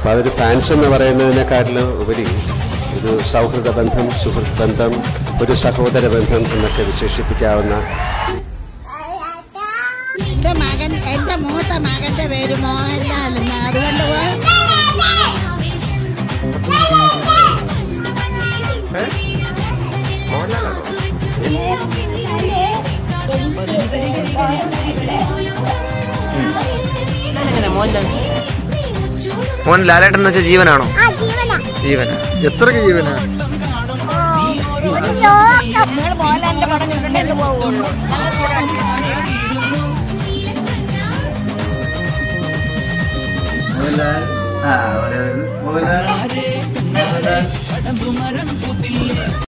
അപ്പോൾ അതൊരു ഫാൻസ് എന്ന് പറയുന്നതിനെക്കാട്ടിലും ഉപരി ഒരു സൗഹൃദ ബന്ധം സുഹൃത്ത് ബന്ധം ഒരു സഹോദര ബന്ധം എന്നൊക്കെ വിശേഷിപ്പിക്കാവുന്ന എന്റെ മകൻ എന്റെ മൂത്ത മകന്റെ പേര് മോഹൻലാൽ എന്ന് അതുകൊണ്ട് പോ- മോൻ ലാലേട്ടൻ എന്ന് വെച്ചാൽ ജീവനാണോ ജീവന എത്രക്ക് ജീവനാ നിങ്ങൾ മോഹൻലാലിന്റെ പടം കണ്ടിട്ടേ പോവുള്ളൂ മോഹൻലാൽ ആ മോഹൻലാൽ മോഹൻലാൽ